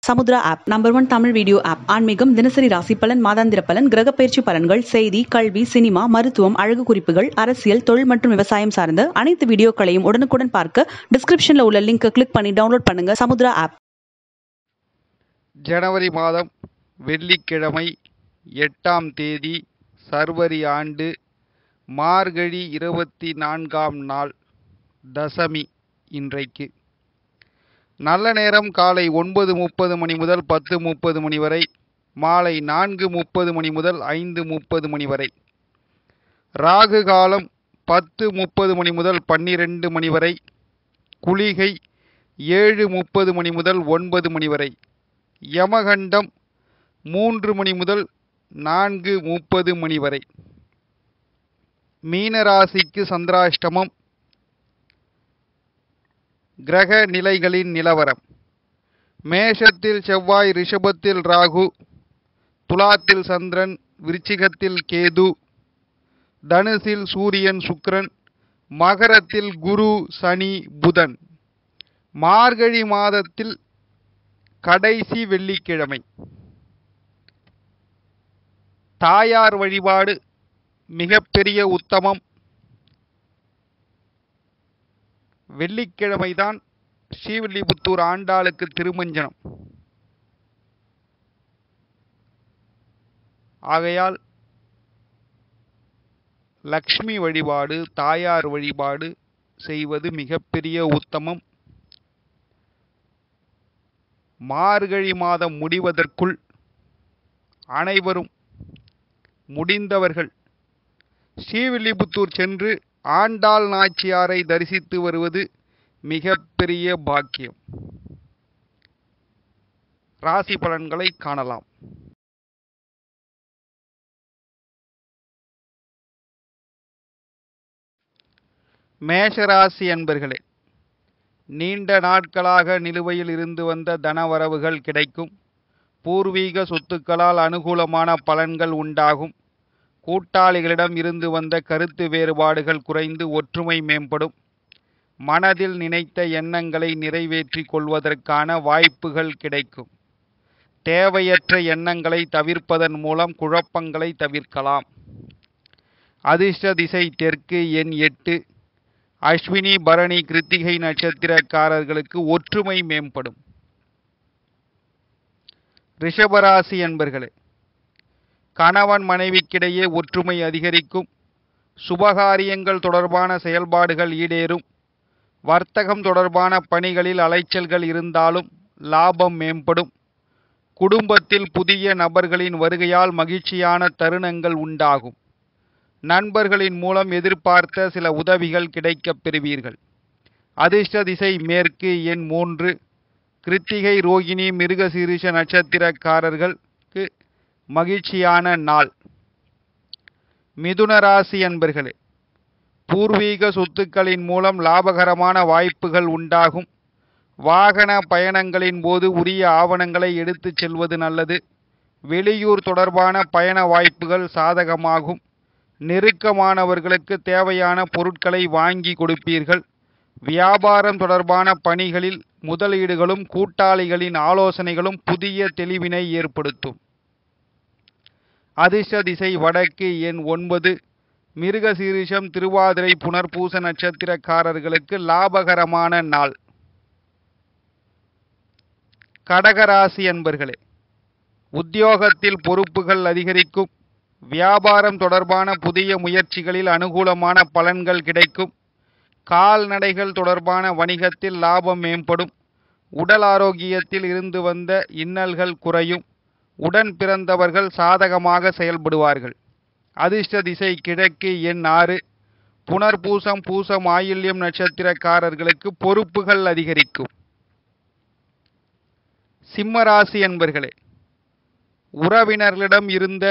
Samudra app number one Tamil video app ஆன்மீகம் தினசரி ராசி பலன் மாதாந்திர பலன் கிரக பயிற்சி பலன்கள் செய்தி கல்வி சினிமா மருத்துவம் அழகு குறிப்புகள் அரசியல் தொழில் மற்றும் விவசாயம் சார்ந்த அனைத்து வீடியோக்களையும் உடனுக்குடன் பார்க்க டிஸ்கிரிப்ஷன்ல உள்ள லிங்கை கிளிக் பண்ணி டவுன்லோட் பண்ணுங்க சமுத்ரா ஆப் ஜனவரி மாதம் வெள்ளிக்கிழமை எட்டாம் தேதி சர்வரி ஆண்டு மார்கழி இருபத்தி நான்காம் நாள் தசமி இன்றைக்கு நல்ல நேரம் காலை ஒன்பது முப்பது மணி முதல் பத்து முப்பது மணி வரை மாலை நான்கு முப்பது மணி முதல் ஐந்து முப்பது மணி வரை ராகு காலம் பத்து முப்பது மணி முதல் பன்னிரெண்டு மணி வரை குளிகை ஏழு முப்பது மணி முதல் ஒன்பது மணி வரை யமகண்டம் மூன்று மணி முதல் நான்கு முப்பது மணி வரை மீனராசிக்கு சந்திராஷ்டமம் கிரக நிலைகளின் நிலவரம் மேஷத்தில் செவ்வாய் ரிஷபத்தில் ராகு துலாத்தில் சந்திரன் விருச்சிகத்தில் கேது தனுசில் சூரியன் சுக்கிரன் மகரத்தில் குரு சனி புதன் மார்கழி மாதத்தில் கடைசி வெள்ளிக்கிழமை தாயார் வழிபாடு மிகப்பெரிய உத்தமம் வெள்ளிக்கிழமைதான் ஸ்ரீவில்லிபுத்தூர் ஆண்டாளுக்கு திருமஞ்சனம் ஆகையால் லக்ஷ்மி வழிபாடு தாயார் வழிபாடு செய்வது மிகப்பெரிய உத்தமம் மார்கழி மாதம் முடிவதற்குள் அனைவரும் முடிந்தவர்கள் ஸ்ரீவில்லிபுத்தூர் சென்று ஆண்டாள் நாச்சியாரை தரிசித்து வருவது மிகப்பெரிய பாக்கியம் ராசி பலன்களை காணலாம் மேஷராசி என்பர்களே நீண்ட நாட்களாக நிலுவையில் இருந்து வந்த தனவரவுகள் கிடைக்கும் பூர்வீக சொத்துக்களால் அனுகூலமான பலன்கள் உண்டாகும் கூட்டாளிகளிடம் இருந்து வந்த கருத்து வேறுபாடுகள் குறைந்து ஒற்றுமை மேம்படும் மனதில் நினைத்த எண்ணங்களை நிறைவேற்றி கொள்வதற்கான வாய்ப்புகள் கிடைக்கும் தேவையற்ற எண்ணங்களை தவிர்ப்பதன் மூலம் குழப்பங்களை தவிர்க்கலாம் அதிர்ஷ்ட திசை தெற்கு எண் எட்டு அஸ்வினி பரணி கிருத்திகை நட்சத்திரக்காரர்களுக்கு ஒற்றுமை மேம்படும் ரிஷபராசி என்பர்களே கணவன் மனைவிக்கிடையே ஒற்றுமை அதிகரிக்கும் சுபகாரியங்கள் தொடர்பான செயல்பாடுகள் ஈடேறும் வர்த்தகம் தொடர்பான பணிகளில் அலைச்சல்கள் இருந்தாலும் லாபம் மேம்படும் குடும்பத்தில் புதிய நபர்களின் வருகையால் மகிழ்ச்சியான தருணங்கள் உண்டாகும் நண்பர்களின் மூலம் எதிர்பார்த்த சில உதவிகள் கிடைக்கப் பெறுவீர்கள் அதிர்ஷ்ட திசை மேற்கு எண் மூன்று கிருத்திகை ரோகிணி மிருகசீரிஷ நட்சத்திரக்காரர்களுக்கு மகிழ்ச்சியான நாள் மிதுன ராசி என்பர்களே பூர்வீக சொத்துக்களின் மூலம் லாபகரமான வாய்ப்புகள் உண்டாகும் வாகன பயணங்களின் போது உரிய ஆவணங்களை எடுத்துச் செல்வது நல்லது வெளியூர் தொடர்பான பயண வாய்ப்புகள் சாதகமாகும் நெருக்கமானவர்களுக்கு தேவையான பொருட்களை வாங்கி கொடுப்பீர்கள் வியாபாரம் தொடர்பான பணிகளில் முதலீடுகளும் கூட்டாளிகளின் ஆலோசனைகளும் புதிய தெளிவினை ஏற்படுத்தும் அதிர்ஷ்ட திசை வடக்கு எண் ஒன்பது மிருகசீரிஷம் திருவாதிரை புனர்பூச நட்சத்திரக்காரர்களுக்கு லாபகரமான நாள் கடகராசி என்பர்களே உத்தியோகத்தில் பொறுப்புகள் அதிகரிக்கும் வியாபாரம் தொடர்பான புதிய முயற்சிகளில் அனுகூலமான பலன்கள் கிடைக்கும் கால்நடைகள் தொடர்பான வணிகத்தில் லாபம் மேம்படும் உடல் ஆரோக்கியத்தில் இருந்து வந்த இன்னல்கள் குறையும் உடன் பிறந்தவர்கள் சாதகமாக செயல்படுவார்கள் அதிர்ஷ்ட திசை கிழக்கு எண் ஆறு புனர்பூசம் பூசம் ஆயில்யம் நட்சத்திரக்காரர்களுக்கு பொறுப்புகள் அதிகரிக்கும் சிம்மராசி என்பர்களே உறவினர்களிடம் இருந்த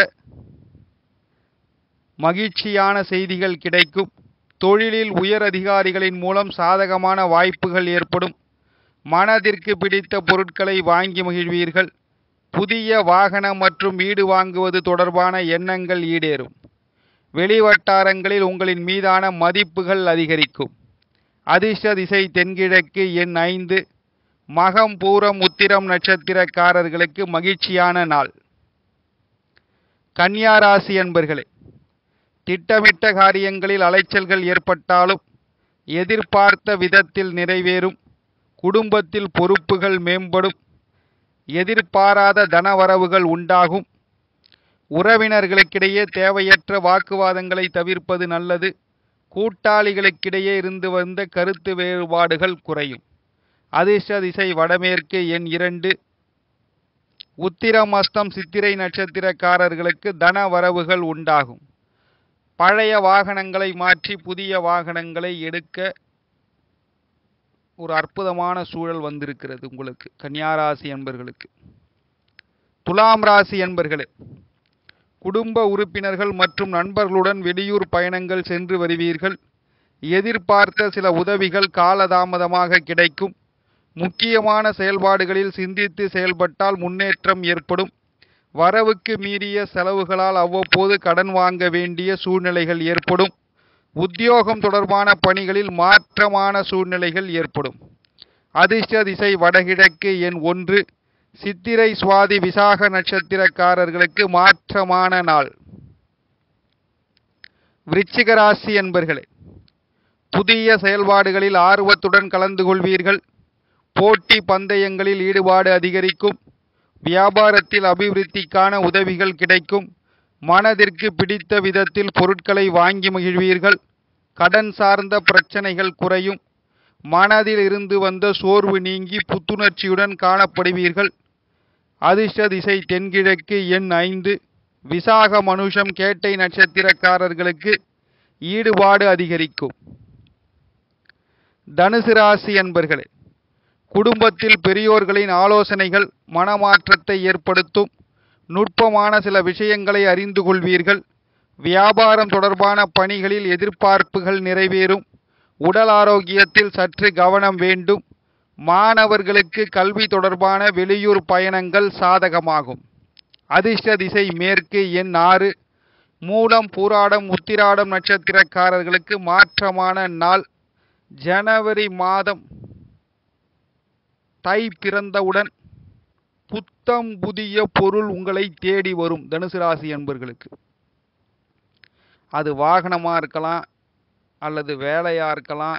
மகிழ்ச்சியான செய்திகள் கிடைக்கும் தொழிலில் உயர் அதிகாரிகளின் மூலம் சாதகமான வாய்ப்புகள் ஏற்படும் மனதிற்கு பிடித்த பொருட்களை வாங்கி மகிழ்வீர்கள் புதிய வாகனம் மற்றும் வீடு வாங்குவது தொடர்பான எண்ணங்கள் ஈடேறும் வெளிவட்டாரங்களில் உங்களின் மீதான மதிப்புகள் அதிகரிக்கும் அதிர்ஷ்ட திசை தென்கிழக்கு எண் ஐந்து மகம் பூரம் உத்திரம் நட்சத்திரக்காரர்களுக்கு மகிழ்ச்சியான நாள் கன்னியா ராசி என்பர்களே திட்டமிட்ட காரியங்களில் அலைச்சல்கள் ஏற்பட்டாலும் எதிர்பார்த்த விதத்தில் நிறைவேறும் குடும்பத்தில் பொறுப்புகள் மேம்படும் எதிர்பாராத தனவரவுகள் உண்டாகும் உறவினர்களுக்கிடையே தேவையற்ற வாக்குவாதங்களை தவிர்ப்பது நல்லது கூட்டாளிகளுக்கிடையே இருந்து வந்த கருத்து வேறுபாடுகள் குறையும் அதிர்ஷ்ட திசை வடமேற்கு எண் இரண்டு உத்திரம் அஸ்தம் சித்திரை நட்சத்திரக்காரர்களுக்கு தன வரவுகள் உண்டாகும் பழைய வாகனங்களை மாற்றி புதிய வாகனங்களை எடுக்க ஒரு அற்புதமான சூழல் வந்திருக்கிறது உங்களுக்கு கன்னியாராசி என்பர்களுக்கு துலாம் ராசி என்பர்களே குடும்ப உறுப்பினர்கள் மற்றும் நண்பர்களுடன் வெளியூர் பயணங்கள் சென்று வருவீர்கள் எதிர்பார்த்த சில உதவிகள் காலதாமதமாக கிடைக்கும் முக்கியமான செயல்பாடுகளில் சிந்தித்து செயல்பட்டால் முன்னேற்றம் ஏற்படும் வரவுக்கு மீறிய செலவுகளால் அவ்வப்போது கடன் வாங்க வேண்டிய சூழ்நிலைகள் ஏற்படும் உத்தியோகம் தொடர்பான பணிகளில் மாற்றமான சூழ்நிலைகள் ஏற்படும் அதிர்ஷ்ட திசை வடகிழக்கு எண் ஒன்று சித்திரை சுவாதி விசாக நட்சத்திரக்காரர்களுக்கு மாற்றமான நாள் விருச்சிக ராசி என்பர்களே புதிய செயல்பாடுகளில் ஆர்வத்துடன் கலந்து கொள்வீர்கள் போட்டி பந்தயங்களில் ஈடுபாடு அதிகரிக்கும் வியாபாரத்தில் அபிவிருத்திக்கான உதவிகள் கிடைக்கும் மனதிற்கு பிடித்த விதத்தில் பொருட்களை வாங்கி மகிழ்வீர்கள் கடன் சார்ந்த பிரச்சனைகள் குறையும் மனதில் இருந்து வந்த சோர்வு நீங்கி புத்துணர்ச்சியுடன் காணப்படுவீர்கள் அதிர்ஷ்ட திசை தென்கிழக்கு எண் ஐந்து விசாக மனுஷம் கேட்டை நட்சத்திரக்காரர்களுக்கு ஈடுபாடு அதிகரிக்கும் தனுசு ராசி என்பர்களே குடும்பத்தில் பெரியோர்களின் ஆலோசனைகள் மனமாற்றத்தை ஏற்படுத்தும் நுட்பமான சில விஷயங்களை அறிந்து கொள்வீர்கள் வியாபாரம் தொடர்பான பணிகளில் எதிர்பார்ப்புகள் நிறைவேறும் உடல் ஆரோக்கியத்தில் சற்று கவனம் வேண்டும் மாணவர்களுக்கு கல்வி தொடர்பான வெளியூர் பயணங்கள் சாதகமாகும் அதிர்ஷ்ட திசை மேற்கு எண் ஆறு மூலம் பூராடம் உத்திராடம் நட்சத்திரக்காரர்களுக்கு மாற்றமான நாள் ஜனவரி மாதம் தை பிறந்தவுடன் புத்தம் புதிய பொருள் உங்களை தேடி வரும் தனுசு ராசி என்பர்களுக்கு அது வாகனமாக இருக்கலாம் அல்லது வேலையாக இருக்கலாம்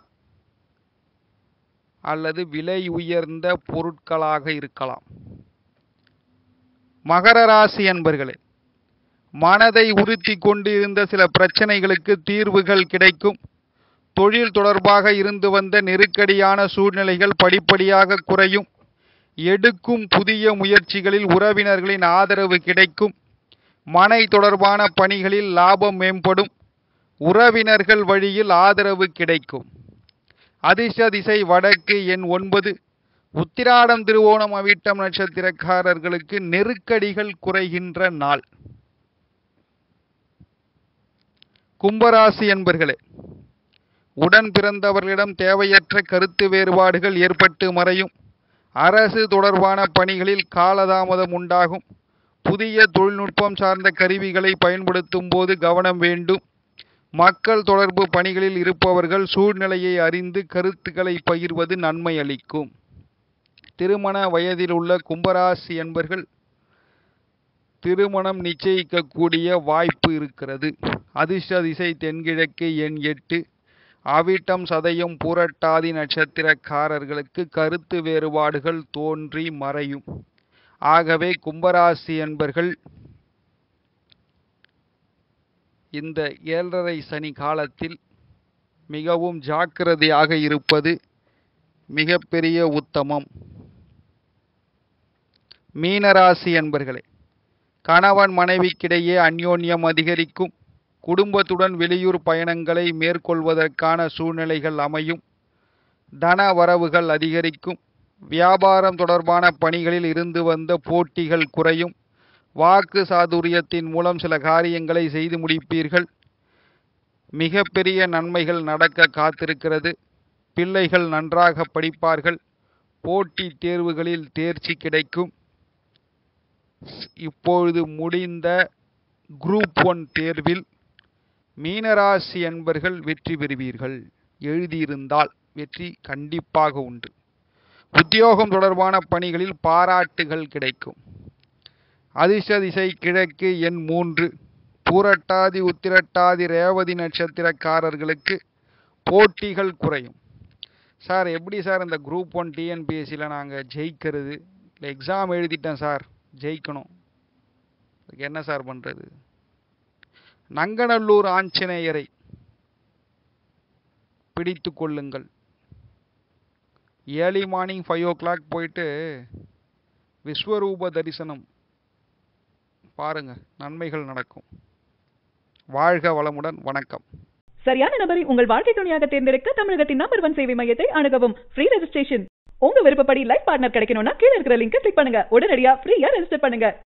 அல்லது விலை உயர்ந்த பொருட்களாக இருக்கலாம் மகர ராசி என்பர்களே மனதை உறுத்தி கொண்டு இருந்த சில பிரச்சனைகளுக்கு தீர்வுகள் கிடைக்கும் தொழில் தொடர்பாக இருந்து வந்த நெருக்கடியான சூழ்நிலைகள் படிப்படியாக குறையும் எடுக்கும் புதிய முயற்சிகளில் உறவினர்களின் ஆதரவு கிடைக்கும் மனை தொடர்பான பணிகளில் லாபம் மேம்படும் உறவினர்கள் வழியில் ஆதரவு கிடைக்கும் அதிர்ஷ்ட திசை வடக்கு எண் ஒன்பது உத்திராடம் திருவோணம் அவிட்டம் நட்சத்திரக்காரர்களுக்கு நெருக்கடிகள் குறைகின்ற நாள் கும்பராசி என்பர்களே உடன் பிறந்தவர்களிடம் தேவையற்ற கருத்து வேறுபாடுகள் ஏற்பட்டு மறையும் அரசு தொடர்பான பணிகளில் காலதாமதம் உண்டாகும் புதிய தொழில்நுட்பம் சார்ந்த கருவிகளை பயன்படுத்தும் போது கவனம் வேண்டும் மக்கள் தொடர்பு பணிகளில் இருப்பவர்கள் சூழ்நிலையை அறிந்து கருத்துக்களை பகிர்வது நன்மை அளிக்கும் திருமண வயதில் உள்ள கும்பராசி என்பர்கள் திருமணம் நிச்சயிக்கக்கூடிய வாய்ப்பு இருக்கிறது அதிர்ஷ்ட திசை தென்கிழக்கு எண் எட்டு அவிட்டம் சதயம் பூரட்டாதி நட்சத்திரக்காரர்களுக்கு கருத்து வேறுபாடுகள் தோன்றி மறையும் ஆகவே கும்பராசி என்பர்கள் இந்த ஏழரை சனி காலத்தில் மிகவும் ஜாக்கிரதையாக இருப்பது மிகப்பெரிய உத்தமம் மீனராசி என்பர்களே கணவன் மனைவிக்கிடையே அந்யோன்யம் அதிகரிக்கும் குடும்பத்துடன் வெளியூர் பயணங்களை மேற்கொள்வதற்கான சூழ்நிலைகள் அமையும் தன வரவுகள் அதிகரிக்கும் வியாபாரம் தொடர்பான பணிகளில் இருந்து வந்த போட்டிகள் குறையும் வாக்கு சாதுரியத்தின் மூலம் சில காரியங்களை செய்து முடிப்பீர்கள் மிகப்பெரிய நன்மைகள் நடக்க காத்திருக்கிறது பிள்ளைகள் நன்றாக படிப்பார்கள் போட்டித் தேர்வுகளில் தேர்ச்சி கிடைக்கும் இப்பொழுது முடிந்த குரூப் ஒன் தேர்வில் மீனராசி என்பர்கள் வெற்றி பெறுவீர்கள் எழுதியிருந்தால் வெற்றி கண்டிப்பாக உண்டு உத்தியோகம் தொடர்பான பணிகளில் பாராட்டுகள் கிடைக்கும் அதிர்ஷ்ட திசை கிழக்கு எண் மூன்று பூரட்டாதி உத்திரட்டாதி ரேவதி நட்சத்திரக்காரர்களுக்கு போட்டிகள் குறையும் சார் எப்படி சார் இந்த குரூப் ஒன் டிஎன்பிஎஸ்சியில் நாங்கள் ஜெயிக்கிறது இல்லை எக்ஸாம் எழுதிட்டேன் சார் ஜெயிக்கணும் அதுக்கு என்ன சார் பண்ணுறது நங்கநல்லூர் ஆஞ்சநேயரை பிடித்து கொள்ளுங்கள் early morning five o'clock போயிட்டு விஸ்வரூப தரிசனம் பாருங்க நன்மைகள் நடக்கும் வாழ்க வளமுடன் வணக்கம் சரியான நபரை உங்கள் வாழ்க்கை துணையாக தேர்ந்தெடுக்க தமிழகத்தின் நம்பர் ஒன் சேவை மையத்தை அணுகவும் ஃப்ரீ ரெஜிஸ்ட்ரேஷன் உங்க விருப்பப்படி லைஃப் பார்ட்னர் கிடைக்கணும்னா கீழ இருக்கிற லிங்கை கிளிக் பண்ணுங்க உடனடியா ஃப்ரீயா ரெஜிஸ்டர் பண்ணுங்க